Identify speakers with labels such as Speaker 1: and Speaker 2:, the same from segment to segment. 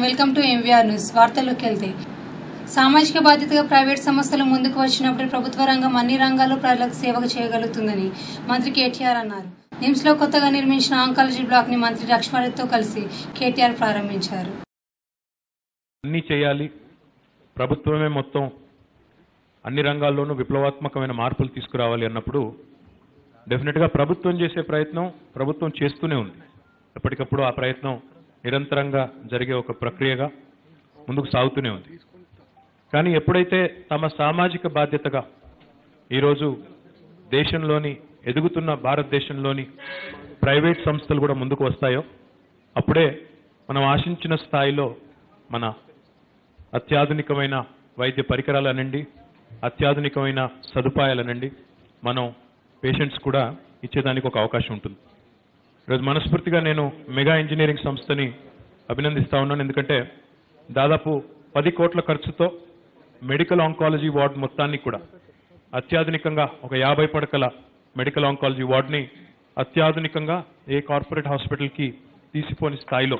Speaker 1: Welcome to MVR news వార్తల్లోకి వెళ్తే సామాజిక బాధ్యతగా ప్రైవేట్ సంస్థలు ముందుకు వచ్చినప్పుడు ప్రభుత్వ రంగం అన్ని రంగాల్లో ప్రజలకు సేవ చేయగలుగుతుందని మంత్రి కేటీఆర్ అన్నారు నిమ్స్ లో కొత్తగా నిర్మించిన ఆంకాలజీ బ్లాక్ ని మంత్రి లక్ష్మారెడ్డితో కలిసి కేటీఆర్ ప్రారంభించారు
Speaker 2: అన్నీ చేయాలి ప్రభుత్వమే మొత్తం అన్ని రంగాల్లోనూ విప్లవాత్మకమైన మార్పులు తీసుకురావాలి అన్నప్పుడు డెఫినెట్గా ప్రభుత్వం చేసే ప్రయత్నం ప్రభుత్వం చేస్తూనే ఉంది ఎప్పటికప్పుడు ఆ ప్రయత్నం నిరంతరంగా జరిగే ఒక ప్రక్రియగా ముందుకు సాగుతూనే ఉంది కానీ ఎప్పుడైతే తమ సామాజిక బాధ్యతగా ఈరోజు దేశంలోని ఎదుగుతున్న భారతదేశంలోని ప్రైవేట్ సంస్థలు కూడా ముందుకు వస్తాయో అప్పుడే మనం ఆశించిన స్థాయిలో మన అత్యాధునికమైన వైద్య పరికరాలు అనండి అత్యాధునికమైన సదుపాయాలు అనండి మనం పేషెంట్స్ కూడా ఇచ్చేదానికి ఒక అవకాశం ఉంటుంది ఈరోజు మనస్ఫూర్తిగా నేను మెగా ఇంజనీరింగ్ సంస్థని అభినందిస్తా ఉన్నాను ఎందుకంటే దాదాపు పది కోట్ల ఖర్చుతో మెడికల్ ఆంకాలజీ వార్డ్ మొత్తాన్ని కూడా అత్యాధునికంగా ఒక యాభై పడకల మెడికల్ ఆంకాలజీ వార్డ్ని అత్యాధునికంగా ఏ కార్పొరేట్ హాస్పిటల్కి తీసిపోని స్థాయిలో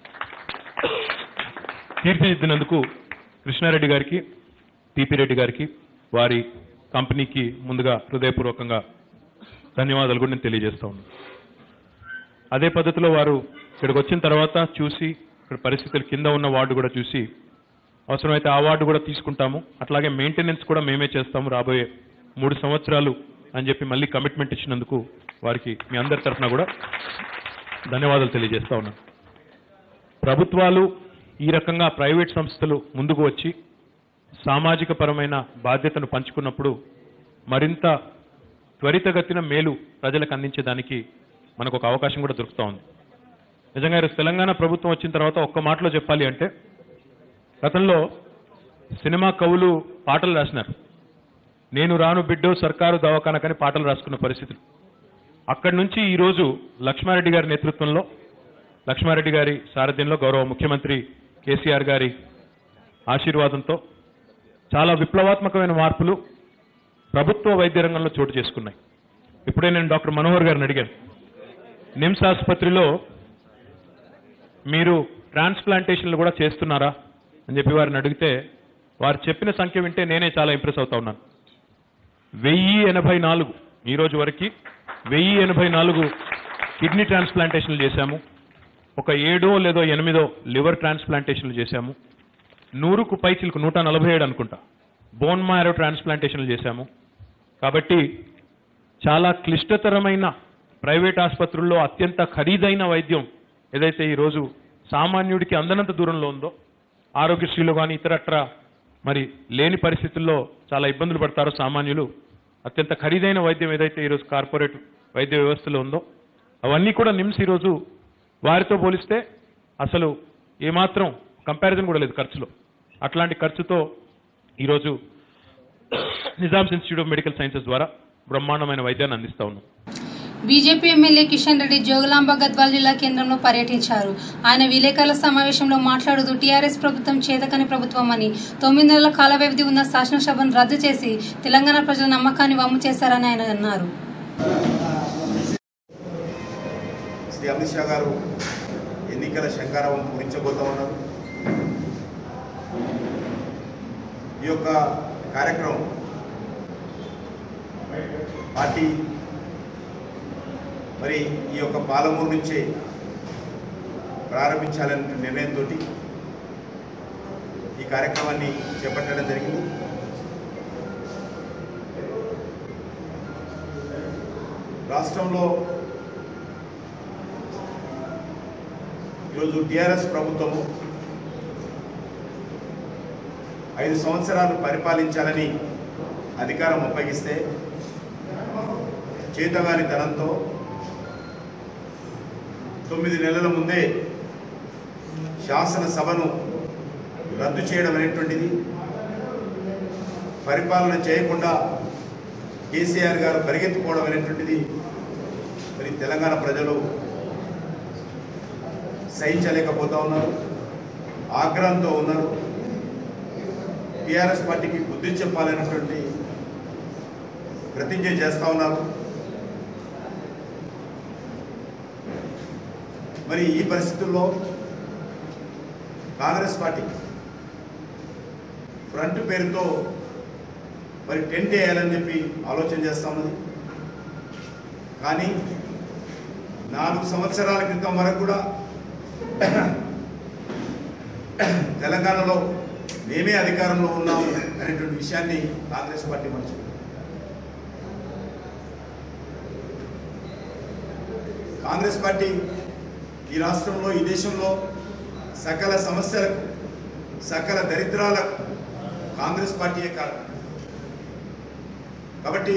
Speaker 2: తీర్చిదిద్దినందుకు కృష్ణారెడ్డి గారికి టిపి రెడ్డి గారికి వారి కంపెనీకి ముందుగా హృదయపూర్వకంగా ధన్యవాదాలు కూడా నేను తెలియజేస్తా ఉన్నాను అదే పద్ధతిలో వారు ఇక్కడికి వచ్చిన తర్వాత చూసి ఇక్కడ పరిస్థితులు కింద ఉన్న వార్డు కూడా చూసి అవసరమైతే ఆ వార్డు కూడా తీసుకుంటాము అట్లాగే మెయింటెనెన్స్ కూడా మేమే చేస్తాము రాబోయే మూడు సంవత్సరాలు అని చెప్పి మళ్ళీ కమిట్మెంట్ ఇచ్చినందుకు వారికి మీ అందరి తరఫున కూడా ధన్యవాదాలు తెలియజేస్తా ఉన్నాను ప్రభుత్వాలు ఈ రకంగా ప్రైవేట్ సంస్థలు ముందుకు వచ్చి సామాజిక పరమైన బాధ్యతను పంచుకున్నప్పుడు మరింత త్వరితగతిన మేలు ప్రజలకు అందించేదానికి మనకు ఒక అవకాశం కూడా దొరుకుతా ఉంది నిజంగా ఈరోజు తెలంగాణ ప్రభుత్వం వచ్చిన తర్వాత ఒక్క మాటలో చెప్పాలి అంటే గతంలో సినిమా కవులు పాటలు రాసినారు నేను రాను బిడ్డో సర్కారు దవాఖానకని పాటలు రాసుకున్న పరిస్థితులు అక్కడి నుంచి ఈరోజు లక్ష్మారెడ్డి గారి నేతృత్వంలో లక్ష్మారెడ్డి గారి సారథ్యంలో గౌరవ ముఖ్యమంత్రి కేసీఆర్ గారి ఆశీర్వాదంతో చాలా విప్లవాత్మకమైన మార్పులు ప్రభుత్వ వైద్య రంగంలో చోటు చేసుకున్నాయి ఇప్పుడే నేను డాక్టర్ మనోహర్ గారిని అడిగాను నిమ్స్ ఆసుపత్రిలో మీరు ట్రాన్స్ప్లాంటేషన్లు కూడా చేస్తున్నారా అని చెప్పి వారిని అడిగితే వారు చెప్పిన సంఖ్య వింటే నేనే చాలా ఇంప్రెస్ అవుతా ఉన్నాను వెయ్యి ఎనభై నాలుగు ఈ రోజు వరకు వెయ్యి ఎనభై నాలుగు కిడ్నీ ట్రాన్స్ప్లాంటేషన్లు చేశాము ఒక ఏడో లేదో ఎనిమిదో లివర్ ట్రాన్స్ప్లాంటేషన్లు చేశాము నూరుకు పైచిలకు నూట నలభై ఏడు అనుకుంటా బోన్ మ్యారో ట్రాన్స్ప్లాంటేషన్లు చేశాము కాబట్టి చాలా క్లిష్టతరమైన ప్రైవేట్ ఆసుపత్రుల్లో అత్యంత ఖరీదైన వైద్యం ఏదైతే ఈరోజు సామాన్యుడికి అందనంత దూరంలో ఉందో ఆరోగ్యశ్రీలో కానీ ఇతరత్ర మరి లేని పరిస్థితుల్లో చాలా ఇబ్బందులు పడతారో సామాన్యులు అత్యంత ఖరీదైన వైద్యం ఏదైతే ఈరోజు కార్పొరేట్ వైద్య వ్యవస్థలో ఉందో అవన్నీ కూడా నిమ్స్ ఈరోజు వారితో పోలిస్తే అసలు ఏమాత్రం కంపారిజన్ కూడా లేదు ఖర్చులో అట్లాంటి ఖర్చుతో ఈరోజు Nizam's institute of medical sciences ద్వారా బ్రహ్మాండమైన వైద్యాన్ని అందిస్తా ఉన్నాం
Speaker 1: బీజేపీ ఎమ్మెల్యే కిషన్ రెడ్డి జోగులాంబ గద్వాల్ జిల్లా కేంద్రంలో పర్యటించారు ఆయన విలేకరుల సమావేశంలో మాట్లాడుతూ టీఆర్ఎస్ ప్రభుత్వం చేతకని ప్రభుత్వం అని తొమ్మిది నెలల కాల వ్యవధి ఉన్న శాసనసభను రద్దు చేసి తెలంగాణ ప్రజల నమ్మకాన్ని వమ్ము చేశారని ఆయన అన్నారు
Speaker 3: శ్రీ అమిత్ షా గారు ఎన్నికల శంకారావం పూరించబోతా ఉన్నారు ఈ యొక్క కార్యక్రమం పార్టీ మరి ఈ యొక్క పాలమూరు నుంచే ప్రారంభించాలనే నిర్ణయంతో ఈ కార్యక్రమాన్ని చేపట్టడం జరిగింది రాష్ట్రంలో ఈరోజు టిఆర్ఎస్ ప్రభుత్వము ఐదు సంవత్సరాలు పరిపాలించాలని అధికారం అప్పగిస్తే చేతగాని ధనంతో తొమ్మిది నెలల ముందే శాసనసభను రద్దు చేయడం అనేటువంటిది పరిపాలన చేయకుండా కేసీఆర్ గారు పరిగెత్తుకోవడం అనేటువంటిది మరి తెలంగాణ ప్రజలు సహించలేకపోతా ఉన్నారు ఆగ్రహంతో ఉన్నారు టీఆర్ఎస్ పార్టీకి బుద్ధి చెప్పాలనేటువంటి ప్రతిజ్ఞ చేస్తా ఉన్నారు మరి ఈ పరిస్థితుల్లో కాంగ్రెస్ పార్టీ ఫ్రంట్ పేరుతో మరి టెంట్ వేయాలని చెప్పి ఆలోచన చేస్తా ఉన్నది కానీ నాలుగు సంవత్సరాల క్రితం వరకు కూడా తెలంగాణలో మేమే అధికారంలో ఉన్నాము అనేటువంటి విషయాన్ని కాంగ్రెస్ పార్టీ మర్చిపోయింది కాంగ్రెస్ పార్టీ ఈ రాష్ట్రంలో ఈ దేశంలో సకల సమస్యలకు సకల దరిద్రాలకు కాంగ్రెస్ పార్టీయే కారణం కాబట్టి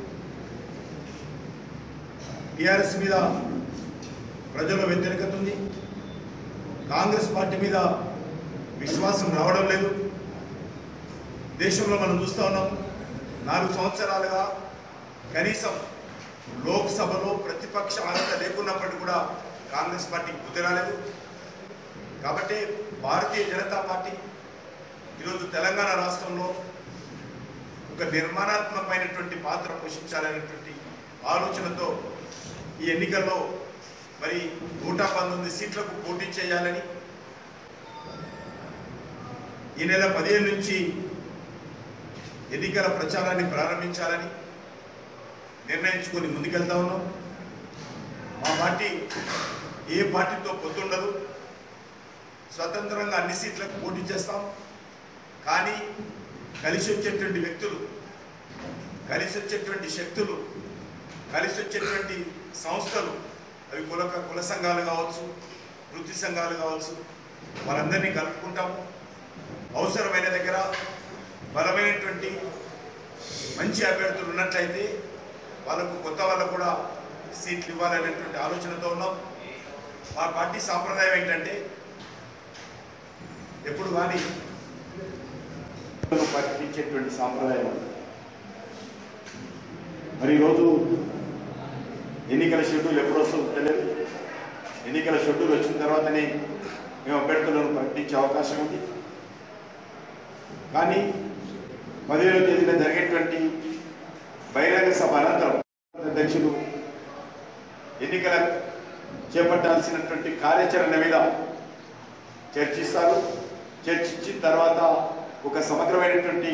Speaker 3: టిఆర్ఎస్ మీద ప్రజల్లో వ్యతిరేకత ఉంది కాంగ్రెస్ పార్టీ మీద విశ్వాసం రావడం లేదు దేశంలో మనం చూస్తూ ఉన్నాం నాలుగు సంవత్సరాలుగా కనీసం లోక్సభలో ప్రతిపక్ష అర్హత లేకున్నప్పటికీ కూడా కాంగ్రెస్ పార్టీకి బుద్ధి రాలేదు కాబట్టి భారతీయ జనతా పార్టీ ఈరోజు తెలంగాణ రాష్ట్రంలో ఒక నిర్మాణాత్మకమైనటువంటి పాత్ర పోషించాలనేటువంటి ఆలోచనతో ఈ ఎన్నికల్లో మరి నూట పంతొమ్మిది సీట్లకు పోటీ చేయాలని ఈ నెల పదిహేను నుంచి ఎన్నికల ప్రచారాన్ని ప్రారంభించాలని నిర్ణయించుకొని ముందుకెళ్తా ఉన్నాం మా పార్టీ ఏ పార్టీతో పొత్తుండదు స్వతంత్రంగా అన్ని సీట్లకు పోటీ చేస్తాం కానీ కలిసి వచ్చేటువంటి వ్యక్తులు కలిసి వచ్చేటువంటి శక్తులు కలిసి వచ్చేటువంటి సంస్థలు అవి కుల కుల సంఘాలు కావచ్చు వృత్తి సంఘాలు కావచ్చు వాళ్ళందరినీ కలుపుకుంటాము అవసరమైన దగ్గర బలమైనటువంటి మంచి అభ్యర్థులు ఉన్నట్లయితే వాళ్ళకు కొత్త వాళ్ళకు కూడా సీట్లు ఇవ్వాలనేటువంటి ఆలోచనతో ఉన్నాం మా పార్టీ సాంప్రదాయం ఏంటంటే ఎప్పుడు కానీ ప్రకటించేటువంటి సాంప్రదాయం మరి ఈరోజు ఎన్నికల షెడ్యూల్ ఎప్పుడు వస్తుందో తెలియదు ఎన్నికల షెడ్యూల్ వచ్చిన తర్వాతనే మేము అభ్యర్థులను ప్రకటించే అవకాశం ఉంది కానీ పదిహేడవ తేదీన జరిగేటువంటి బహిరంగ సభ అనంతరం అధ్యక్షులు ఎన్నికల చేపట్టాల్సినటువంటి కార్యాచరణ మీద చర్చిస్తారు చర్చించిన తర్వాత ఒక సమగ్రమైనటువంటి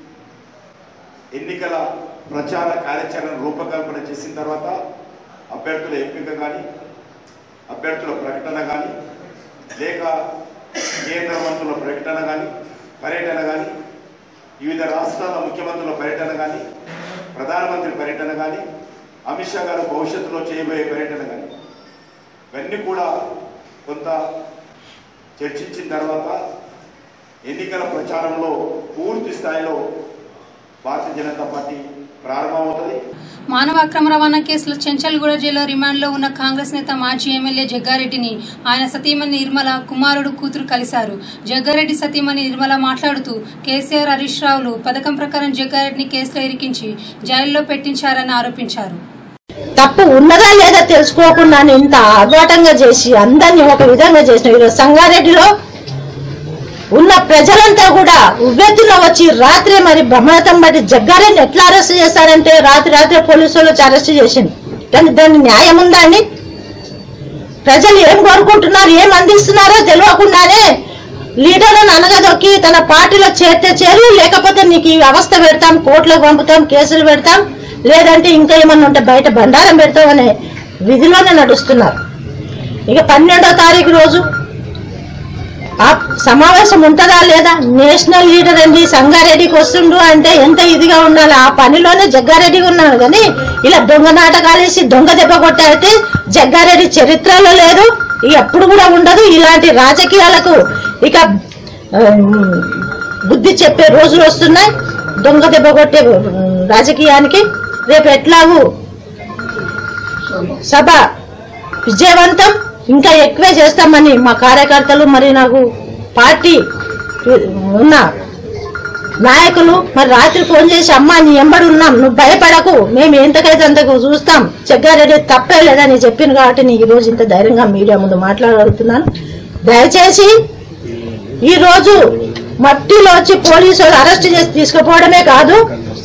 Speaker 3: ఎన్నికల ప్రచార కార్యాచరణ రూపకల్పన చేసిన తర్వాత అభ్యర్థుల ఎంపిక కానీ అభ్యర్థుల ప్రకటన కానీ లేక కేంద్ర మంత్రుల ప్రకటన కానీ పర్యటన కానీ వివిధ రాష్ట్రాల ముఖ్యమంత్రుల పర్యటన కానీ ప్రధానమంత్రి పర్యటన కానీ అమిత్ షా గారు భవిష్యత్తులో చేయబోయే పర్యటన కానీ ఇవన్నీ కూడా కొంత చర్చించిన తర్వాత ఎన్నికల ప్రచారంలో పూర్తి స్థాయిలో భారతీయ జనతా పార్టీ ప్రారంభమవుతుంది
Speaker 1: మానవ అక్రమ రవాణా కేసులో చెంచల్గూడ జైల్లో రిమాండ్లో ఉన్న కాంగ్రెస్ నేత మాజీ ఎమ్మెల్యే జగ్గారెడ్డిని ఆయన సతీమణి నిర్మల కుమారుడు కూతురు కలిశారు జగ్గారెడ్డి సతీమణి నిర్మల మాట్లాడుతూ కేసీఆర్ హరీష్ రావులు పథకం ప్రకారం జగ్గారెడ్డిని కేసులో ఇరికించి జైల్లో పెట్టించారని ఆరోపించారు
Speaker 4: తప్పు ఉన్నదా లేదా తెలుసుకోకుండా ఇంత ఆర్భాటంగా చేసి అందరినీ ఒక విధంగా చేసిన ఈరోజు సంగారెడ్డిలో ఉన్న ప్రజలంతా కూడా ఉవ్వెత్తున వచ్చి రాత్రి మరి బ్రహ్మరథం బట్టి జగ్గారెడ్డి ఎట్లా అరెస్ట్ చేశారంటే రాత్రి రాత్రి పోలీసు వాళ్ళు వచ్చి అరెస్ట్ చేసింది కానీ దాని న్యాయం ఉందా అండి ప్రజలు ఏం కోరుకుంటున్నారు ఏం అందిస్తున్నారో తెలియకుండానే లీడర్లను అనగదొక్కి తన పార్టీలో చేరితే చేరు లేకపోతే నీకు ఈ అవస్థ పెడతాం కోర్టులకు పంపుతాం కేసులు పెడతాం లేదంటే ఇంకా ఏమన్నా ఉంటే బయట బండారం పెడతాం అనే విధిలోనే నడుస్తున్నారు ఇక పన్నెండో తారీఖు రోజు ఆ సమావేశం ఉంటుందా లేదా నేషనల్ లీడర్ అండి సంగారెడ్డికి వస్తుండు అంటే ఎంత ఇదిగా ఉండాలి ఆ పనిలోనే జగ్గారెడ్డి ఉన్నాడు కానీ ఇలా దొంగ నాటకాలు వేసి దొంగ దెబ్బ కొట్టాడితే జగ్గారెడ్డి చరిత్రలో లేదు ఇక ఎప్పుడు కూడా ఉండదు ఇలాంటి రాజకీయాలకు ఇక ఆ, బుద్ధి చెప్పే రోజులు వస్తున్నాయి దొంగ దెబ్బ కొట్టే ఉమ్, రాజకీయానికి రేపు ఎట్లాగూ సభ విజయవంతం ఇంకా ఎక్కువే చేస్తామని మా కార్యకర్తలు మరి నాకు పార్టీ ఉన్న నాయకులు మరి రాత్రి ఫోన్ చేసి అమ్మా నీ ఎంబడి ఉన్నాం నువ్వు భయపడకు మేము ఎంతకైతే అంతకు చూస్తాం జగ్గారెడ్డి తప్పే లేదని చెప్పిన కాబట్టి నీకు ఈ రోజు ఇంత ధైర్యంగా మీడియా ముందు మాట్లాడగలుగుతున్నాను దయచేసి ఈ రోజు మట్టిలో వచ్చి పోలీసులు అరెస్ట్ చేసి తీసుకుపోవడమే కాదు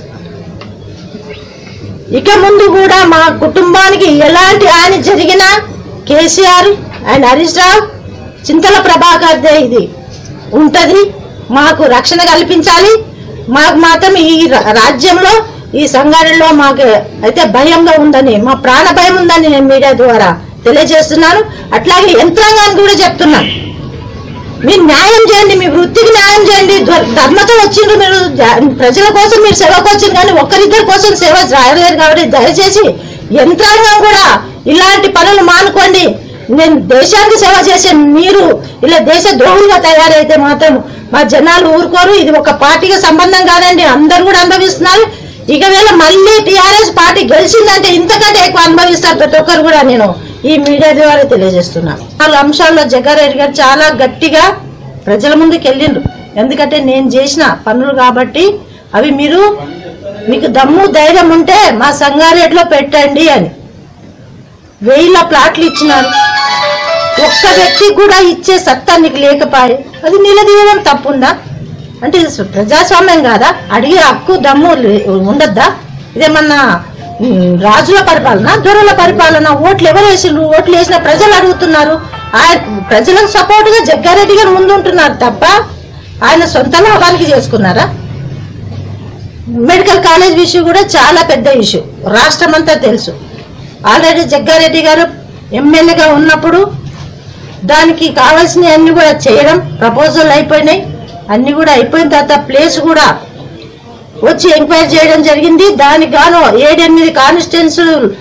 Speaker 4: ఇక ముందు కూడా మా కుటుంబానికి ఎలాంటి హాని జరిగినా కేసీఆర్ అండ్ హరీష్ రావు చింతల ప్రభాకర్ దే ఇది ఉంటది మాకు రక్షణ కల్పించాలి మాకు మాత్రం ఈ రా- రాజ్యంలో ఈ సంఘటనలో మాకు అయితే భయంగా ఉందని మా ప్రాణ భయం ఉందని నేను మీడియా ద్వారా తెలియజేస్తున్నాను అట్లాగే యంత్రాంగాన్ని కూడా చెప్తున్నాను మీరు న్యాయం చేయండి మీ వృత్తికి న్యాయం చేయండి ధ- ధర్మతో వచ్చిండ్రు మీరు జ- ప్రజల కోసం మీరు సేవకు వచ్చిండ్రు కానీ ఒక్కరిద్దరి కోసం సేవ రాయలేరు కాబట్టి దయచేసి యంత్రాంగం కూడా ఇలాంటి పనులు మానుకోండి నేను దేశానికి సేవ చేసే మీరు ఇలా దేశ ద్రోహులుగా తయారైతే మాత్రం మా జనాలు ఊరుకోరు ఇది ఒక పార్టీకి సంబంధం కాదండి అందరు కూడా అనుభవిస్తున్నారు ఇక వేళ మళ్ళీ టిఆర్ఎస్ పార్టీ గెలిచిందంటే ఇంతకంటే ఎక్కువ అనుభవిస్తారు ప్రతి ఒక్కరు కూడా నేను ఈ మీడియా ద్వారా తెలియజేస్తున్నాను నాలుగు అంశాల్లో జగ్గారెడ్డి గారు చాలా గట్టిగా ప్రజల ముందుకు వెళ్ళిండ్రు ఎందుకంటే నేను చేసిన పనులు కాబట్టి అవి మీరు మీకు దమ్ము ధైర్యం ఉంటే మా సంగారెడ్డిలో పెట్టండి అని వేల ప్లాట్లు ఇచ్చినారు ఒక్క వ్యక్తికి కూడా ఇచ్చే సత్తా నీకు లేకపోయే అది నిలదీయడం తప్పుందా అంటే ఇది ప్రజాస్వామ్యం కాదా అడిగే హక్కు దమ్ము లే- ఉండద్దా ఇదేమన్నా ఉమ్, రాజుల పరిపాలన దొరల పరిపాలన ఓట్లు ఎవరు వేసిండ్రు ఓట్లు వేసిన ప్రజలు అడుగుతున్నారు ఆయన ప్రజలకు సపోర్ట్ గా జగ్గారెడ్డి గారు ముందు ఉంటున్నారు తప్ప ఆయన సొంత లాభానికి చేసుకున్నారా మెడికల్ కాలేజ్ విషయం కూడా చాలా పెద్ద ఇష్యూ రాష్ట్రం అంతా తెలుసు ఆల్రెడీ జగ్గారెడ్డి గారు ఎమ్మెల్యేగా ఉన్నప్పుడు దానికి కావాల్సినవి అన్ని కూడా చేయడం ప్రపోజల్ అయిపోయినాయి అన్ని కూడా అయిపోయిన తర్వాత ప్లేస్ కూడా వచ్చి ఎంక్వైరీ చేయడం జరిగింది దానికి గాను ఏడెనిమిది కాన్స్టిట్యున్స్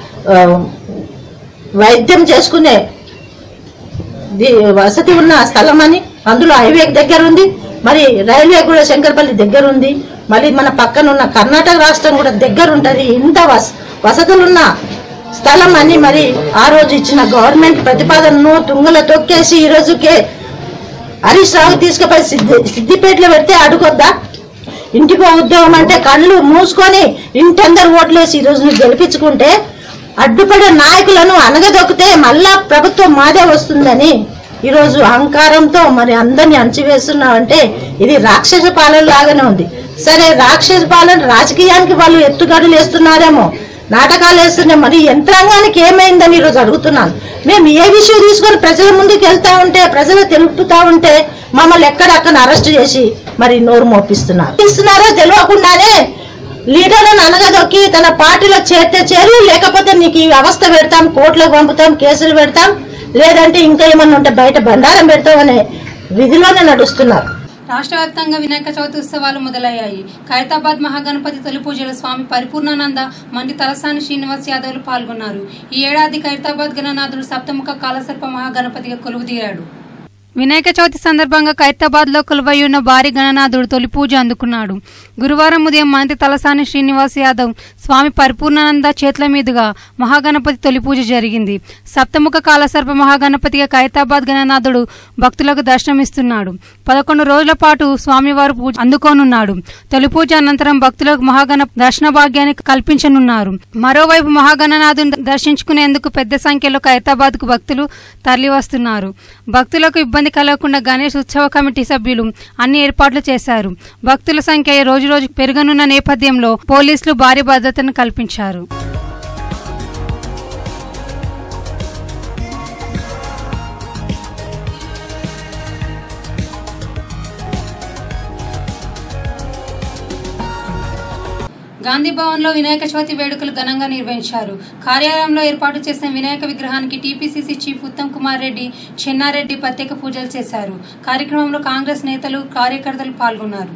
Speaker 4: వైద్యం చేసుకునే ది- వసతి ఉన్న స్థలం అని అందులో హైవే దగ్గర ఉంది మరి రైల్వే కూడా శంకర్పల్లి దగ్గర ఉంది మరి మన పక్కన ఉన్న కర్ణాటక రాష్ట్రం కూడా దగ్గర ఉంటది ఇంత వస వసతులున్న స్థలం అని మరి ఆ రోజు ఇచ్చిన గవర్నమెంట్ ప్రతిపాదనను తుంగలో తొక్కేసి ఈ రోజుకే హరీష్ రావు తీసుకుపోయి సిద్ధి సిద్దిపేటలో పెడితే అడుగొద్దా ఇంటికో ఉద్యోగం అంటే కళ్ళు మూసుకొని ఇంటందరు ఓట్లేసి ఈ రోజు నువ్వు గెలిపించుకుంటే అడ్డుపడే నాయకులను అనగదొక్కితే మళ్ళా ప్రభుత్వం మాదే వస్తుందని ఈరోజు అహంకారంతో మరి అందరిని అణచివేస్తున్నామంటే ఇది రాక్షస పాలన లాగానే ఉంది సరే రాక్షస పాలన రాజకీయానికి వాళ్ళు ఎత్తుగడలు వేస్తున్నారేమో నాటకాలు వేస్తున్నాం మరి యంత్రాంగానికి ఏమైందని ఈరోజు అడుగుతున్నాను మేము ఏ విషయం తీసుకొని ప్రజల ముందుకు వెళ్తా ఉంటే ప్రజలు తెలుపుతా ఉంటే మమ్మల్ని ఎక్కడక్కడ అరెస్ట్ చేసి మరి నోరు మోపిస్తున్నారు ఇస్తున్నారో తెలియకుండానే లీడర్లను అనగదొక్కి తన పార్టీలో చేరితే చేరు లేకపోతే నీకు ఈ అవస్థ పెడతాం కోర్టులకు పంపుతాం కేసులు పెడతాం లేదంటే ఇంకా ఏమన్నా ఉంటే బయట బండారం పెడతాం అనే విధిలోనే నడుస్తున్నారు
Speaker 1: రాష్ట్ర వ్యాప్తంగా వినాయక చవితి ఉత్సవాలు మొదలయ్యాయి ఖైరతాబాద్ మహాగణపతి తొలి పూజలు స్వామి పరిపూర్ణానంద మండి తలసాని శ్రీనివాస్ యాదవ్లు పాల్గొన్నారు ఈ ఏడాది ఖైరతాబాద్ గణనాథుడు సప్తముఖ కాలసర్ప మహాగణపతిగా కొలువుదీరాడు వినాయక చవితి సందర్భంగా ఖైరతాబాద్ లో కొలువయ్యున్న భారీ గణనాథుడు తొలి పూజ అందుకున్నాడు గురువారం ఉదయం మంత్రి తలసాని శ్రీనివాస్ యాదవ్ స్వామి పరిపూర్ణానంద చేతుల మీదుగా మహాగణపతి తొలి పూజ జరిగింది సప్తముఖ కాలసర్ప మహాగణపతిగా ఖైరతాబాద్ గణనాథుడు భక్తులకు దర్శనమిస్తున్నాడు పదకొండు రోజుల పాటు స్వామివారు పూజ అందుకోనున్నాడు తొలి పూజ అనంతరం భక్తులకు మహాగణ దర్శన భాగ్యాన్ని కల్పించనున్నారు మరోవైపు మహాగణనాథుని దర్శించుకునేందుకు పెద్ద సంఖ్యలో ఖైరతాబాద్ కు భక్తులు తరలివస్తున్నారు భక్తులకు ఇబ్బంది కలగకుండా గణేష్ ఉత్సవ కమిటీ సభ్యులు అన్ని ఏర్పాట్లు చేశారు భక్తుల సంఖ్య రోజు రోజు పెరగనున్న నేపథ్యంలో పోలీసులు భారీ భద్రతను కల్పించారు గాంధీ భవన్ లో వినాయక చవితి వేడుకలు ఘనంగా నిర్వహించారు కార్యాలయంలో ఏర్పాటు చేసిన వినాయక విగ్రహానికి టీపీసీసీ చీఫ్ ఉత్తమ్ కుమార్ రెడ్డి చెన్నారెడ్డి ప్రత్యేక పూజలు చేశారు కార్యక్రమంలో కాంగ్రెస్ నేతలు కార్యకర్తలు పాల్గొన్నారు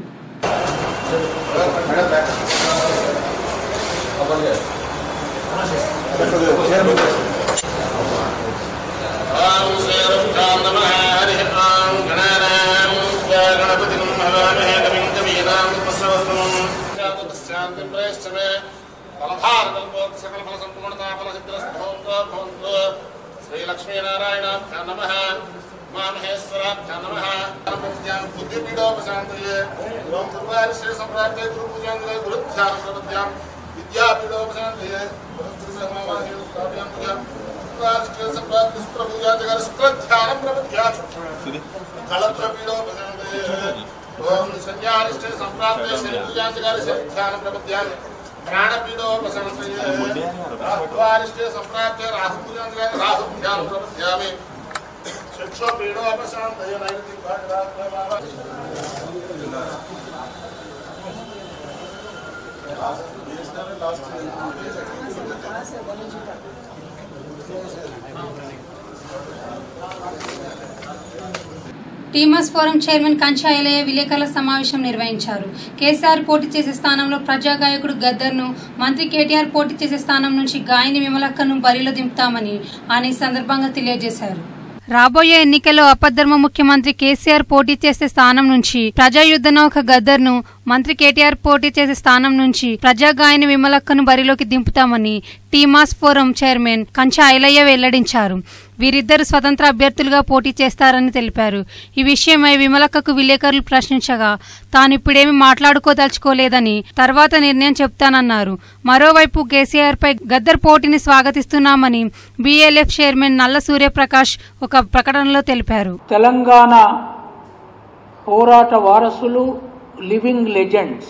Speaker 5: శ్రీలక్ష్మీనారాయణాభ్యా నమ మామహేశ్వరాభ్యా నమ బుద్ధిపీఠోపశాంతయే ఓం దుర్వారి శ్రీ సంప్రాప్తే గురు పూజాంగ గురుధ్యాన ప్రపద్యాం విద్యాపీఠోపశాంతయే రాజకీయ సంప్రాప్తి శుక్రపూజాంగ శుక్రధ్యానం ప్రపద్యాం కళప్రపీఠోపశాంతయే ఓం సంధ్యానిష్టే సంప్రాప్తే శ్రీ పూజాంగ ధ్యానం ప్రపద్యాం ప్రాణపీఠోపశాంతయే రాహువారిష్టే సంప్రాప్తే రాహుపూజాంగ రాహుధ్యానం ప్రపద్యామి చక్షోపీడోపశాంతయ నైరుతి భాగరాత్మ
Speaker 1: TMAS forum chairman Kancha Ilaiah విలేకరుల సమావేశం నిర్వహించారు కేసీఆర్ పోటీ చేసే స్థానంలో ప్రజా గాయకుడు గద్దర్ను మంత్రి కేటీఆర్ పోటీ చేసే స్థానం నుంచి గాయని విమలక్కను బరిలో దింపుతామని ఆయన ఈ సందర్భంగా తెలియజేశారు రాబోయే ఎన్నికల్లో అపధర్మ ముఖ్యమంత్రి కేసీఆర్ పోటీ చేసే స్థానం నుంచి ప్రజాయుద్ధ నౌక గద్దర్ను మంత్రి కేటీఆర్ పోటీ చేసే స్థానం నుంచి ప్రజాగాయని విమలక్కను బరిలోకి దింపుతామని TMAS forum chairman Kancha Ilaiah వెల్లడించారు వీరిద్దరు స్వతంత్ర అభ్యర్థులుగా పోటీ చేస్తారని తెలిపారు ఈ విషయమై విమలక్కకు విలేకరులు ప్రశ్నించగా తాను ఇప్పుడేమీ మాట్లాడుకోదలుచుకోలేదని తర్వాత నిర్ణయం చెప్తానన్నారు మరోవైపు కేసీఆర్ పై గద్దర్ పోటీని స్వాగతిస్తున్నామని బీఎల్ఎఫ్ చైర్మన్ నల్ల సూర్యప్రకాష్ ఒక ప్రకటనలో తెలిపారు
Speaker 6: తెలంగాణ పోరాట వారసులు లివింగ్ లెజెండ్స్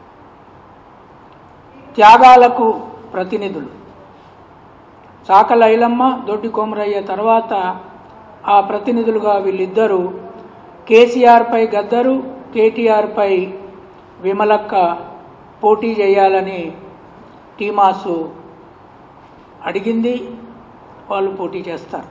Speaker 6: త్యాగాలకు ప్రతినిధులు చాకల ఐలమ్మ దొడ్డి కొమరయ్య తర్వాత ఆ ప్రతినిధులుగా వీళ్ళిద్దరూ కేసీఆర్పై గద్దరు కేటీఆర్పై విమలక్క పోటీ చేయాలని టీమాసు అడిగింది వాళ్ళు పోటీ చేస్తారు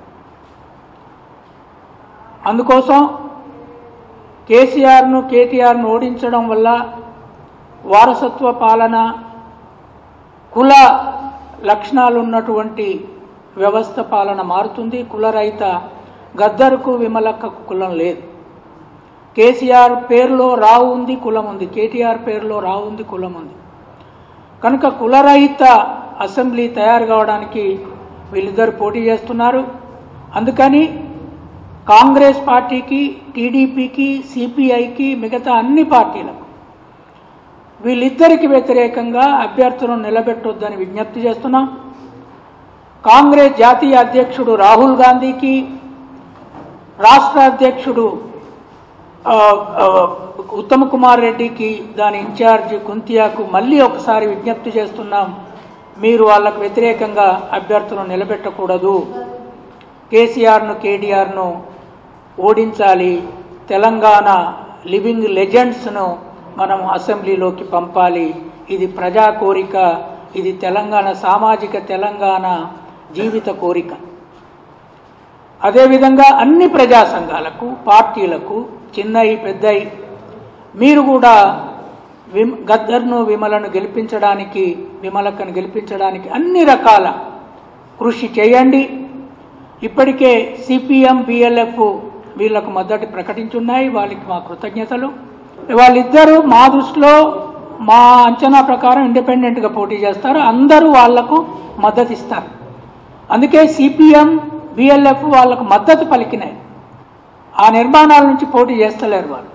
Speaker 6: అందుకోసం కేసీఆర్ను కేటీఆర్ను ఓడించడం వల్ల వారసత్వ పాలన కుల లక్షణాలు ఉన్నటువంటి వ్యవస్థ పాలన మారుతుంది కులరహిత గద్దరుకు విమలక్కకు కులం లేదు కేసీఆర్ పేరులో రావు ఉంది కులం ఉంది కేటీఆర్ పేరులో రావు ఉంది కులం ఉంది కనుక కులరహిత అసెంబ్లీ తయారు కావడానికి వీళ్ళిద్దరు పోటీ చేస్తున్నారు అందుకని కాంగ్రెస్ పార్టీకి టీడీపీకి సిపిఐకి మిగతా అన్ని పార్టీలకు వీళ్ళిద్దరికి వ్యతిరేకంగా అభ్యర్థులను నిలబెట్టొద్దని విజ్ఞప్తి చేస్తున్నాం కాంగ్రెస్ జాతీయ అధ్యక్షుడు రాహుల్ గాంధీకి రాష్ట్ర అధ్యక్షుడు ఆ, ఆ, ఉత్తమ్ కుమార్ రెడ్డికి దాని ఇన్ఛార్జ్ కుంతియాకు మళ్ళీ ఒకసారి విజ్ఞప్తి చేస్తున్నాం మీరు వాళ్ళకు వ్యతిరేకంగా అభ్యర్థులను నిలబెట్టకూడదు కేసీఆర్ను కేటీఆర్ను ఓడించాలి తెలంగాణ లివింగ్ లెజెండ్స్ను మనం అసెంబ్లీలోకి పంపాలి ఇది ప్రజా కోరిక ఇది తెలంగాణ సామాజిక తెలంగాణ జీవిత కోరిక అదేవిధంగా అన్ని ప్రజా సంఘాలకు పార్టీలకు చిన్నయి పెద్దయి మీరు కూడా విమ్ గద్దర్ను విమలను గెలిపించడానికి విమలక్కను గెలిపించడానికి అన్ని రకాల కృషి చేయండి ఇప్పటికే సిపిఎం బిఎల్ఎఫ్ వీళ్లకు మద్దతు ప్రకటించున్నాయి వాళ్ళకి మా కృతజ్ఞతలు వాళ్ళిద్దరూ మా దృష్టిలో మా అంచనా ప్రకారం ఇండిపెండెంట్గా పోటీ చేస్తారు అందరూ వాళ్లకు మద్దతు ఇస్తారు అందుకే సిపిఎం బిఎల్ఎఫ్ వాళ్ళకు మద్దతు పలికినాయి ఆ నిర్మాణాల నుంచి పోటీ చేస్తలేరు వాళ్ళు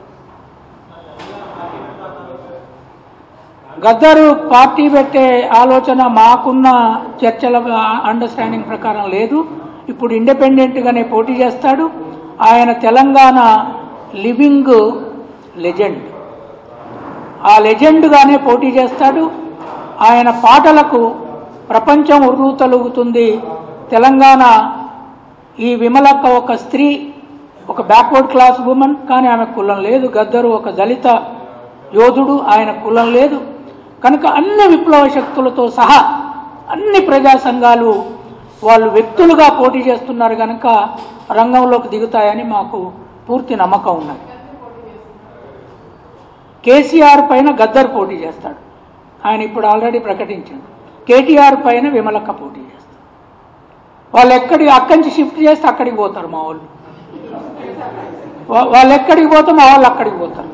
Speaker 6: గద్దరు పార్టీ పెట్టే ఆలోచన మాకున్న చర్చల అండర్స్టాండింగ్ ప్రకారం లేదు ఇప్పుడు ఇండిపెండెంట్గానే పోటీ చేస్తాడు ఆయన తెలంగాణ లివింగ్ లెజెండ్ ఆ లెజెండ్గానే పోటీ చేస్తాడు ఆయన పాటలకు ప్రపంచం ఉర్రూతలుగుతుంది తెలంగాణ ఈ విమలక్క ఒక స్త్రీ ఒక బ్యాక్వర్డ్ క్లాస్ ఉమెన్ కానీ ఆమె కులం లేదు గద్దరు ఒక దళిత యోధుడు ఆయన కులం లేదు కనుక అన్ని విప్లవ శక్తులతో సహా అన్ని ప్రజా సంఘాలు వాళ్ళు వ్యక్తులుగా పోటీ చేస్తున్నారు కనుక రంగంలోకి దిగుతాయని మాకు పూర్తి నమ్మకం ఉన్నది కేసీఆర్ పైన గద్దర్ పోటీ చేస్తాడు ఆయన ఇప్పుడు ఆల్రెడీ ప్రకటించాడు కేటీఆర్ పైన విమలక్క పోటీ చేస్తారు వాళ్ళు ఎక్కడికి అక్కడి నుంచి షిఫ్ట్ చేస్తే అక్కడికి పోతారు మా వాళ్ళు వా- వాళ్ళు ఎక్కడికి పోతే మా వాళ్ళు అక్కడికి పోతారు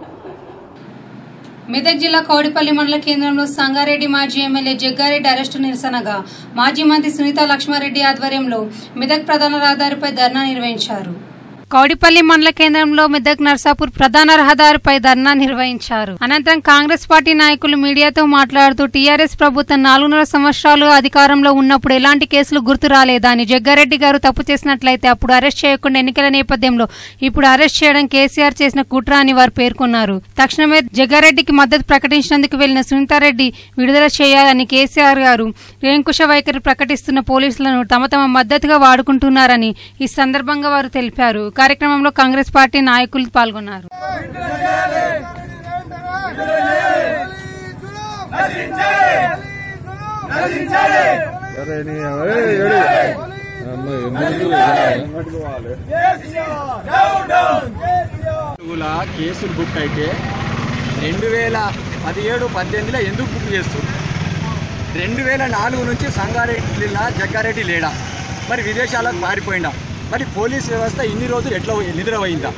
Speaker 1: మెదక్ జిల్లా కౌడిపల్లి మండల కేంద్రంలో సంగారెడ్డి మాజీ ఎమ్మెల్యే జగ్గారెడ్డి అరెస్టు నిరసనగా మాజీ మంత్రి సునీత లక్ష్మారెడ్డి ఆధ్వర్యంలో మెదక్ ప్రధాన రహదారిపై ధర్నా నిర్వహించారు కౌడిపల్లి మండల కేంద్రంలో మెదక్ నర్సాపూర్ ప్రధాన రహదారిపై ధర్నా నిర్వహించారు అనంతరం కాంగ్రెస్ పార్టీ నాయకులు మీడియాతో మాట్లాడుతూ టీఆర్ఎస్ ప్రభుత్వం నాలుగున్నర సంవత్సరాలు అధికారంలో ఉన్నప్పుడు ఎలాంటి కేసులు గుర్తు రాలేదా అని జగ్గారెడ్డి గారు తప్పు చేసినట్లయితే అప్పుడు అరెస్ట్ చేయకుండా ఎన్నికల నేపథ్యంలో ఇప్పుడు అరెస్ట్ చేయడం కేసీఆర్ చేసిన కుట్ర అని వారు పేర్కొన్నారు తక్షణమే జగ్గారెడ్డికి మద్దతు ప్రకటించినందుకు వెళ్లిన సునీతారెడ్డి విడుదల చేయాలని కేసీఆర్ గారు రేంకుశ వైఖరి ప్రకటిస్తున్న పోలీసులను తమ తమ మద్దతుగా వాడుకుంటున్నారని ఈ సందర్భంగా వారు తెలిపారు కార్యక్రమంలో కాంగ్రెస్ పార్టీ నాయకులు పాల్గొన్నారు
Speaker 7: ల కేసులు బుక్ అయితే రెండు వేల పదిహేడు పద్దెనిమిదిలో ఎందుకు బుక్ చేస్తుంది రెండు వేల నాలుగు నుంచి సంగారెడ్డిలా జగ్గారెడ్డి లేడా మరి విదేశాలకు పారిపోయిందా మరి పోలీస్ వ్యవస్థ ఇన్ని రోజులు ఎట్లా నిద్రపోయిందా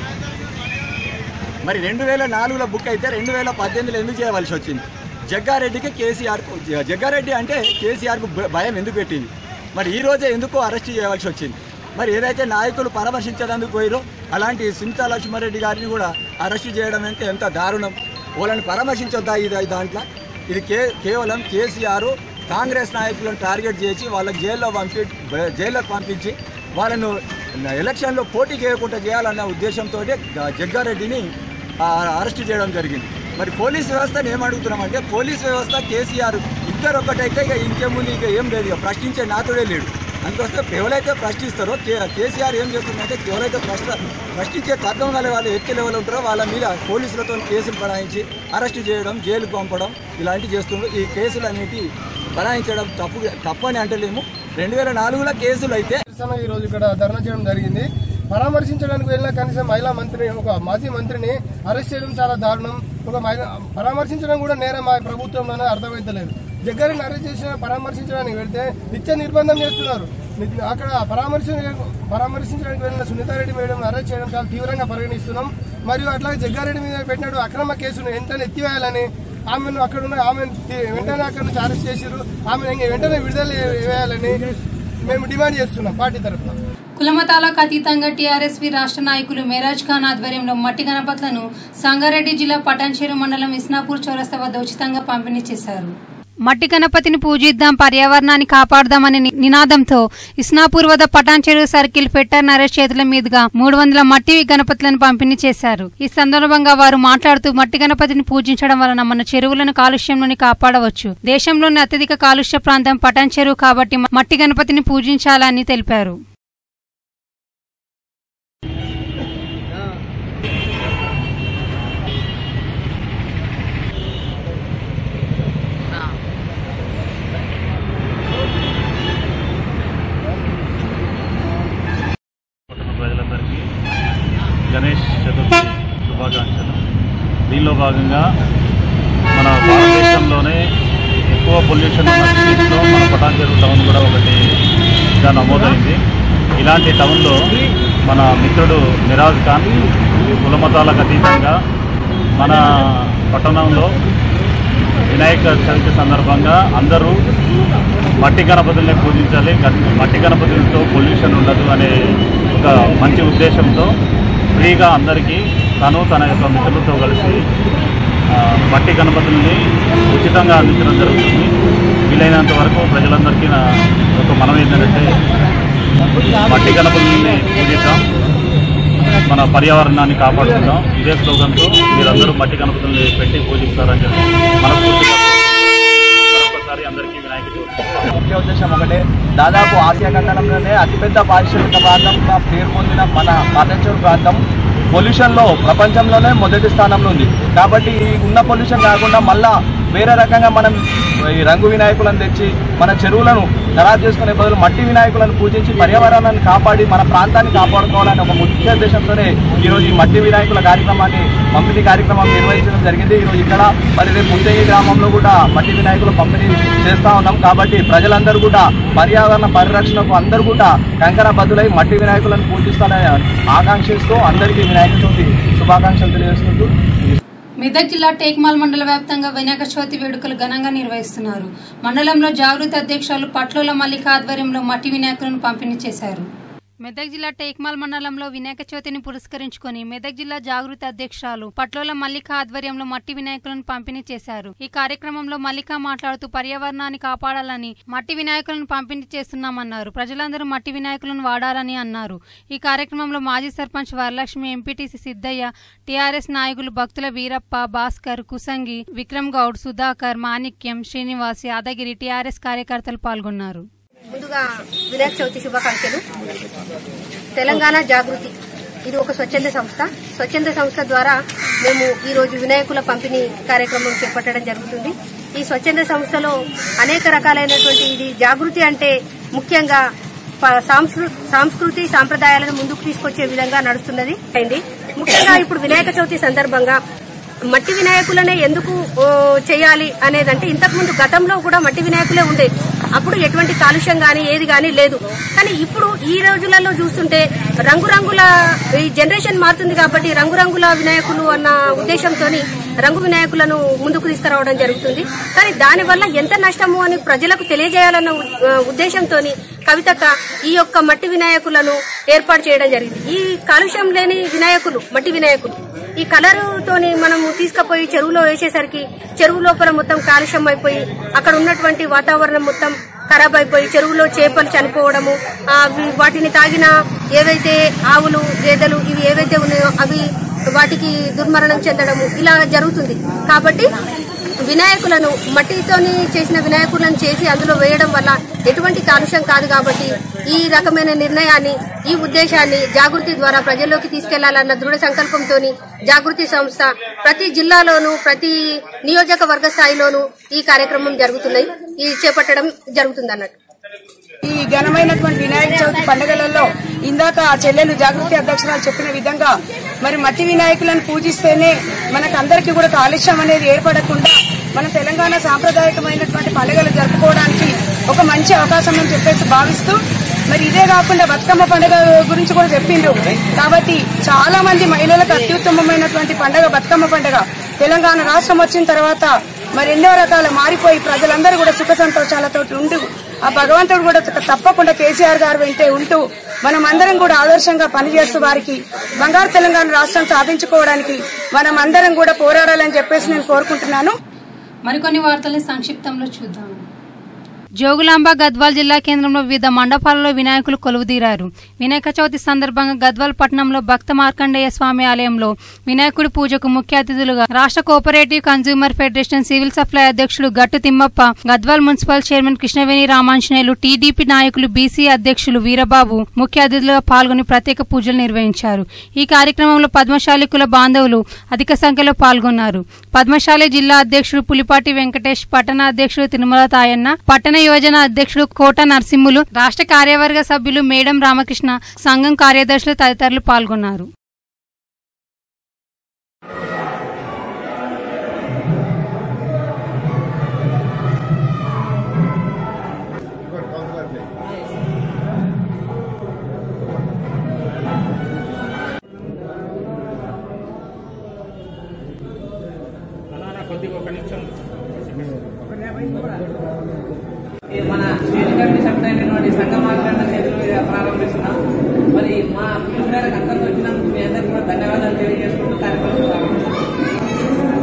Speaker 7: మరి రెండు వేల నాలుగులో బుక్ అయితే రెండు వేల పద్దెనిమిదిలో ఎందుకు చేయవలసి వచ్చింది జగ్గారెడ్డికి కేసీఆర్ జగ్గారెడ్డి అంటే కేసీఆర్కు భ- భయం ఎందుకు పెట్టింది మరి ఈ రోజే ఎందుకు అరెస్ట్ చేయవలసి వచ్చింది మరి ఏదైతే నాయకులు పరామర్శించడానికి పోయిరో అలాంటి సింతా లక్ష్మారెడ్డి గారిని కూడా అరెస్ట్ చేయడం అంటే ఎంత దారుణం వాళ్ళని పరామర్శించొద్దా ఇది దాంట్లో ఇది కే కేవలం కేసీఆర్ కాంగ్రెస్ నాయకులను టార్గెట్ చేసి వాళ్ళకి జైల్లో పంపి జైల్లోకి పంపించి వాళ్ళను ఎలక్షన్లో పోటీ చేయకుండా చేయాలన్న ఉద్దేశంతో జగ్గారెడ్డిని ఆ, అరెస్ట్ చేయడం జరిగింది మరి పోలీస్ వ్యవస్థను ఏమడుగుతున్నామంటే పోలీస్ వ్యవస్థ కేసీఆర్ ఇద్దరు ఒక్కటైతే ఇక ఇంకేముంది ఇక ఏం లేదు ఇక ప్రశ్నించే నాతుడే లేడు అందుకొస్తే ఎవరైతే ప్రశ్నిస్తారో కే కేసీఆర్ ఏం చేస్తుందంటే ఎవరైతే ప్రశ్న ప్రశ్నించే తత్వం గల వాళ్ళు ఎత్తి లెవెల్ ఉంటారో వాళ్ళ మీద పోలీసులతో కేసులు బనాయించి అరెస్ట్ చేయడం జైలుకు పంపడం ఇలాంటివి చేస్తుండ్రు ఈ కేసులు అనేవి బనాయించడం తప్పు తప్పు అని అంటలేము రెండు వేల నాలుగులో కేసులు అయితే
Speaker 8: నిరసన ఈ రోజు ఇక్కడ ధర్నా చేయడం జరిగింది పరామర్శించడానికి వెళ్ళిన కనీసం మహిళా మంత్రిని ఒక మాజీ మంత్రిని అరెస్ట్ చేయడం చాలా దారుణం ఒక మహిళ పరామర్శించడం కూడా నేరం మా ప్రభుత్వంలోనే అర్థమైతలేదు జగ్గారిని అరెస్ట్ చేసిన పరామర్శించడానికి వెళ్తే నిత్య నిర్బంధం చేస్తున్నారు ని- అక్కడ పరామర్శ పరామర్శించడానికి వెళ్ళిన సునీతారెడ్డి మేడం అరెస్ట్ చేయడం చాలా తీవ్రంగా పరిగణిస్తున్నాం మరియు అట్లాగే జగ్గారెడ్డి మీద పెట్టినట్టు అక్రమ కేసును వెంటనే ఎత్తివేయాలని ఆమెను అక్కడ ఉన్న ఆమెను తి- వెంటనే అక్కడ నుంచి అరెస్ట్ చేసిరు ఆమెను ఇంక వెంటనే విడుదల వేయాలని మేము డిమాండ్ చేస్తున్నాం పార్టీ తరఫున
Speaker 1: కులమతాలకు అతీతంగా టీఆర్ఎస్వి రాష్ట్ర నాయకులు మేరాజ్ ఖాన్ ఆధ్వర్యంలో మట్టి గణపతులను సంగారెడ్డి జిల్లా పటాన్చేరు మండలం ఇస్నాపూర్ చౌరస్తా వద్ద ఉచితంగా పంపిణీ చేశారు మట్టి గణపతిని పూజిద్దాం పర్యావరణాన్ని కాపాడదామనే ని- నినాదంతో ఇస్నాపూర్ వద్ద పటాన్చెరు సర్కిల్ ఫెట్టర్ నరేష్ చేతుల మీదుగా మూడు వందల మట్టి గణపతులను పంపిణీ చేశారు ఈ సందర్భంగా వారు మాట్లాడుతూ మట్టి గణపతిని పూజించడం వలన మన చెరువులను కాలుష్యం నుండి కాపాడవచ్చు దేశంలోని అత్యధిక కాలుష్య ప్రాంతం పటాన్చెరు కాబట్టి మ- మట్టి గణపతిని పూజించాలని తెలిపారు
Speaker 9: పట్టణ ప్రజలందరికీ గణేష్ చతుర్థి శుభాకాంక్షలు దీనిలో భాగంగా మన భారతదేశంలోనే ఎక్కువ పొల్యూషన్ ఉన్న సిటీస్లో మన పటాన్చెరు టౌన్ కూడా ఒకటిగా నమోదైంది ఇలాంటి టౌన్లో మన మిత్రుడు మిరాజ్ ఖాన్ కులమతాలకు అతీతంగా మన పట్టణంలో వినాయక చవితి సందర్భంగా అందరూ మట్టి గణపతుల్ని పూజించాలి గన్- మట్టి గణపతులతో పొల్యూషన్ ఉండదు అనే ఒక మంచి ఉద్దేశంతో ఫ్రీగా అందరికీ తను తన యొక్క మిత్రులతో కలిసి ఆ, మట్టి గణపతుల్ని ఉచితంగా అందించడం జరుగుతుంది వీలైనంత వరకు ప్రజలందరికీ నా ఒక మనం ఏంటంటే మట్టి గణపతుల్ని పూజిద్దాం మన పర్యావరణాన్ని కాపాడుకుందాం ఇదే స్లోగన్తో మీరందరూ మట్టి గణపతుల్ని పెట్టి పూజిస్తారని చెప్పి మనస్ఫూర్తిగా మరొకసారి అందరికీ వినాయక చవితి
Speaker 7: ముఖ్య ఉద్దేశం ఒకటే దాదాపు ఆసియా ఖండంలోనే అతిపెద్ద పారిశ్రామిక ప్రాంతంగా పేరు పొందిన మన పతంచూరు ప్రాంతం పొల్యూషన్లో ప్రపంచంలోనే మొదటి స్థానంలో ఉంది కాబట్టి ఈ ఉన్న పొల్యూషన్ కాకుండా మళ్ళా వేరే రకంగా మనం ఈ రంగు వినాయకులను తెచ్చి మన చెరువులను ఖరాబ్ చేసుకునే బదులు మట్టి వినాయకులను పూజించి పర్యావరణాన్ని కాపాడి మన ప్రాంతాన్ని కాపాడుకోవాలని ఒక ముఖ్య ఉద్దేశంతోనే ఈరోజు ఈ మట్టి వినాయకుల కార్యక్రమాన్ని పంపిణీ కార్యక్రమం నిర్వహించడం జరిగింది ఈరోజు ఇక్కడ మరి రేపు ముందగి గ్రామంలో కూడా మట్టి వినాయకులు పంపిణీ చేస్తా ఉన్నాం కాబట్టి ప్రజలందరూ కూడా పర్యావరణ పరిరక్షణకు అందరూ కూడా కంకర బదులై మట్టి వినాయకులను పూజిస్తారని ఆకాంక్షిస్తూ అందరికీ వినాయక చవితి శుభాకాంక్షలు తెలియజేసుకుంటూ
Speaker 1: మెదక్ జిల్లా టేక్మాల్ మండల వ్యాప్తంగా వినాయక చవితి వేడుకలు ఘనంగా నిర్వహిస్తున్నారు మండలంలో జాగృతి అధ్యక్షులు పట్లోల మల్లిక ఆధ్వర్యంలో మట్టి వినాయకులను పంపిణీ చేశారు మెదక్ జిల్లా టేక్మాల్ మండలంలో వినాయక చవితిని పురస్కరించుకొని మెదక్ జిల్లా జాగృతి అధ్యక్షురాలు పట్లోల మల్లిక ఆధ్వర్యంలో మట్టి వినాయకులను పంపిణీ చేశారు ఈ కార్యక్రమంలో మల్లిక మాట్లాడుతూ పర్యావరణాన్ని కాపాడాలని మట్టి వినాయకులను పంపిణీ చేస్తున్నామన్నారు ప్రజలందరూ మట్టి వినాయకులను వాడాలని అన్నారు ఈ కార్యక్రమంలో మాజీ సర్పంచ్ వరలక్ష్మి ఎంపీటీసీ సిద్దయ్య టీఆర్ఎస్ నాయకులు భక్తుల వీరప్ప భాస్కర్ కుసంగి విక్రమ్ గౌడ్ సుధాకర్ మాణిక్యం శ్రీనివాస్ యాదగిరి టీఆర్ఎస్ కార్యకర్తలు పాల్గొన్నారు
Speaker 10: ముందుగా వినాయక చవితి శుభాకాంక్షలు తెలంగాణ జాగృతి ఇది ఒక స్వచ్ఛంద సంస్థ స్వచ్ఛంద సంస్థ ద్వారా మేము ఈ రోజు వినాయకుల పంపిణీ కార్యక్రమం చేపట్టడం జరుగుతుంది ఈ స్వచ్ఛంద సంస్థలో అనేక రకాలైనటువంటి ఇది జాగృతి అంటే ముఖ్యంగా ప- సాంస్కృ- సాంస్కృతి సాంప్రదాయాలను ముందుకు తీసుకొచ్చే విధంగా నడుస్తున్నది అయింది ముఖ్యంగా ఇప్పుడు వినాయక చవితి సందర్భంగా మట్టి వినాయకులనే ఎందుకు ఓ, చేయాలి అనేదంటే ఇంతకుముందు గతంలో కూడా మట్టి వినాయకులే ఉండేది అప్పుడు ఎటువంటి కాలుష్యం గానీ ఏది గానీ లేదు కానీ ఇప్పుడు ఈ రోజులలో చూస్తుంటే రంగురంగుల ఈ జనరేషన్ మారుతుంది కాబట్టి రంగురంగుల వినాయకులు అన్న ఉద్దేశంతో రంగు వినాయకులను ముందుకు తీసుకురావడం జరుగుతుంది కానీ దానివల్ల ఎంత నష్టము అని ప్రజలకు తెలియజేయాలన్న ఉద్దేశంతో కవితక్క ఈ యొక్క మట్టి వినాయకులను ఏర్పాటు చేయడం జరిగింది ఈ కాలుష్యం లేని వినాయకులు మట్టి వినాయకులు ఈ కలర్ తోని మనము తీసుకుపోయి చెరువులో వేసేసరికి చెరువు లోపల మొత్తం కాలుష్యం అయిపోయి అక్కడ ఉన్నటువంటి వాతావరణం మొత్తం ఖరాబ్ అయిపోయి చెరువులో చేపలు చనిపోవడము ఆ, అవి వాటిని తాగిన ఏవైతే ఆవులు గేదెలు ఇవి ఏవైతే ఉన్నాయో అవి వాటికి దుర్మరణం చెందడము ఇలా జరుగుతుంది కాబట్టి వినాయకులను మట్టితోని చేసిన వినాయకులను చేసి అందులో వేయడం వల్ల ఎటువంటి కాలుష్యం కాదు కాబట్టి ఈ రకమైన నిర్ణయాన్ని ఈ ఉద్దేశాన్ని జాగృతి ద్వారా ప్రజల్లోకి తీసుకెళ్లాలన్న దృఢ సంకల్పంతో జాగృతి సంస్థ ప్రతి జిల్లాలోనూ ప్రతి నియోజకవర్గ స్థాయిలోనూ ఈ కార్యక్రమం జరుగుతున్నాయి ఈ చేపట్టడం జరుగుతుంది అన్నట్టు
Speaker 11: ఈ ఘనమైనటువంటి వినాయక చవితి పండుగలలో ఇందాక ఆ చెల్లెలు జాగృతి అధ్యక్షురాలు చెప్పిన విధంగా మరి మట్టి వినాయకులను పూజిస్తేనే మనకు అందరికీ కూడా కాలుష్యం అనేది ఏర్పడకుండా మన తెలంగాణ సాంప్రదాయకమైనటువంటి పండుగలు జరుపుకోవడానికి ఒక మంచి అవకాశం అని చెప్పేసి భావిస్తూ మరి ఇదే కాకుండా బతుకమ్మ పండుగ గురించి కూడా చెప్పిండ్రు కాబట్టి చాలా మంది మహిళలకు అత్యుత్తమమైనటువంటి పండుగ బతుకమ్మ పండుగ తెలంగాణ రాష్ట్రం వచ్చిన తర్వాత మరి ఎన్నో రకాల మారిపోయి ప్రజలందరూ కూడా సుఖ సంతోషాలతో ఉంటూ ఆ భగవంతుడు కూడా తప్పకుండా కేసీఆర్ గారు వెంటే ఉంటూ మనం అందరం కూడా ఆదర్శంగా పనిచేస్తూ వారికి బంగారు తెలంగాణ రాష్ట్రం సాధించుకోవడానికి మనం అందరం కూడా పోరాడాలని చెప్పేసి నేను కోరుకుంటున్నాను
Speaker 1: మరికొన్ని వార్తల్ని సంక్షిప్తంలో చూద్దాం జోగులాంబ గద్వాల్ జిల్లా కేంద్రంలో వివిధ మండపాలలో వినాయకులు కొలువుదీరారు వినాయక చవితి సందర్భంగా గద్వాల్ పట్టణంలో భక్త మార్కండేయ స్వామి ఆలయంలో వినాయకుడి పూజకు ముఖ్య అతిథులుగా రాష్ట్ర cooperative consumer federation civil supply అధ్యక్షులు Gattu Thimmappa Gadwal municipal chairman Krishnaveni Ramanjaneyulu TDP నాయకులు బీసీ అధ్యక్షులు వీరబాబు ముఖ్య అతిథులుగా పాల్గొని ప్రత్యేక పూజలు నిర్వహించారు ఈ కార్యక్రమంలో పద్మశాలి కుల బాంధవులు అధిక సంఖ్యలో పాల్గొన్నారు పద్మశాలి జిల్లా అధ్యక్షుడు పులిపాటి వెంకటేష్ పట్టణ అధ్యక్షుడు తిరుమల తాయన్న పట్టణ యోజన అధ్యక్షుడు కోట నరసింహులు రాష్ట్ర కార్యవర్గ సభ్యులు మేడం రామకృష్ణ సంఘం కార్యదర్శులు తదితరులు పాల్గొన్నారు
Speaker 12: ఈ మన స్టేట్ కమిటీ సభ్యులైనటువంటి సంఘ మార్గాన్ని చేతుల మీద ప్రారంభిస్తున్నాం మరి మా పిలుపు మేరకు అందరికీ వచ్చినందుకు మీ అందరికీ కూడా ధన్యవాదాలు తెలియజేసుకుంటూ కార్యక్రమం ప్రారంభిస్తున్నాం.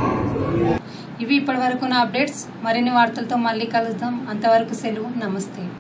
Speaker 1: ఇవి ఇప్పటి వరకు నా అప్డేట్స్ మరిన్ని వార్తలతో మళ్ళీ కలుద్దాం అంతవరకు సెలవు నమస్తే